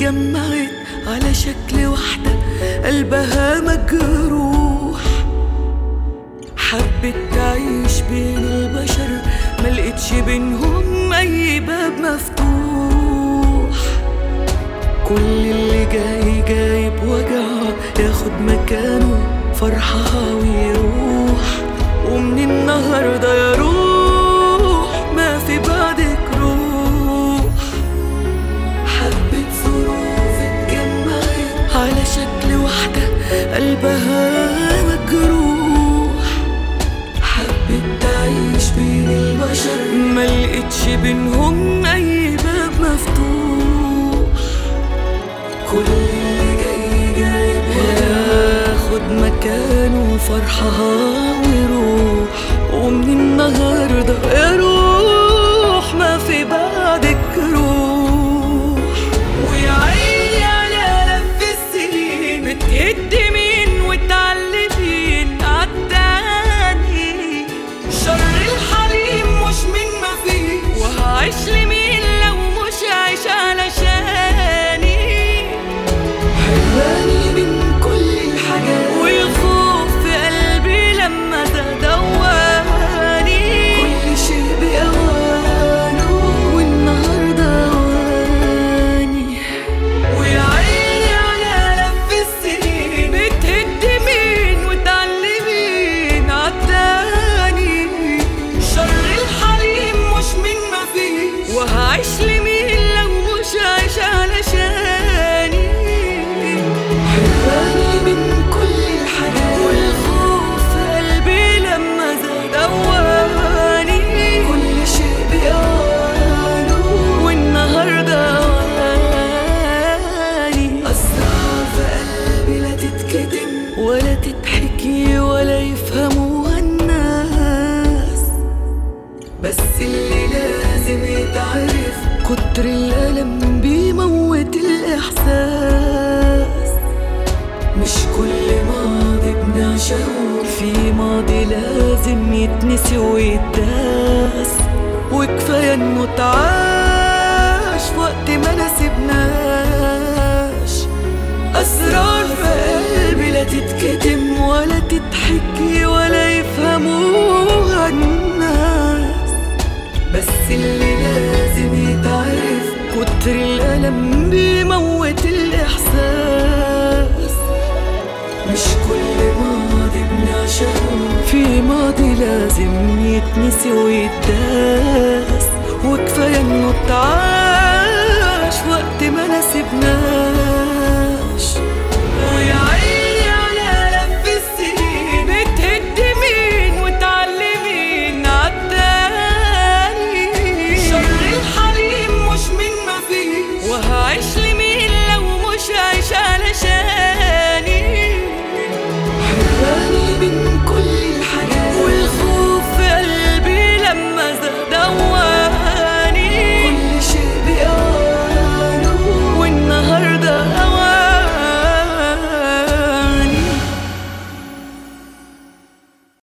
اتجمعت على شكل واحدة قلبها مجروح حبت تعيش بين البشر ملقتش بينهم أي باب مفتوح كل اللي جاي جاي بوجعه ياخد مكانه فرحها ويروح ومن النهارده يا روح ما في بعدك روح حبة ظروف اتجمعت على شكل واحدة قلبها مجروح حبت تعيش بين البشر ملقتش بينهم أي باب مفتوح كل اللي جاي جاي ياخد مكانه فرحها ويروح ومن النهارده يا روح ما في بعدك روح ويا عيني على لف السنين بتهد مين وتعلمين عالتاني شر الحليم مش من ما فيش وهعيش لمين لو مش عايش علشاني حراني من كل الحاجات والخوف في قلبي لما تدواني كل شيء بأوانه والنهارده أواني ويا عيني على لف السنين بتهد مين وتعلمين عالتاني شر الحليم مش من ما فيش وهعيش لمين لو مش عايش علشاني حراني من كل الحاجات والخوف في قلبي لما زاد أواني كل شيء بأوانه والنهارده أواني أسرار في قلبي لا تتكتم ولا تتحكي ولا يفهموها الناس بس اللي لازم يتعرف كتر الألم بيموت الإحساس مش كل ماضي بنعشقه في ماضي لازم يتنسي ويتداس وكفاية انه اتعاش في وقت ما نسيبناش أسرار في قلبي لا تتكتم ولا تتحكي ولا يفهموها الناس بس اللي لازم يتعرف كتر الألم بيموت الإحساس مش كل ماضي بنعشقه في ماضي لازم يتنسي ويتداس وكفاية انه اتعاش وقت ما نسيبناش ويا عيني على لف السنين بتهد مين وتعلمين عالتاني شر الحليم مش من ما فيش وهعيش لمين لو مش عايش علشاني حراني من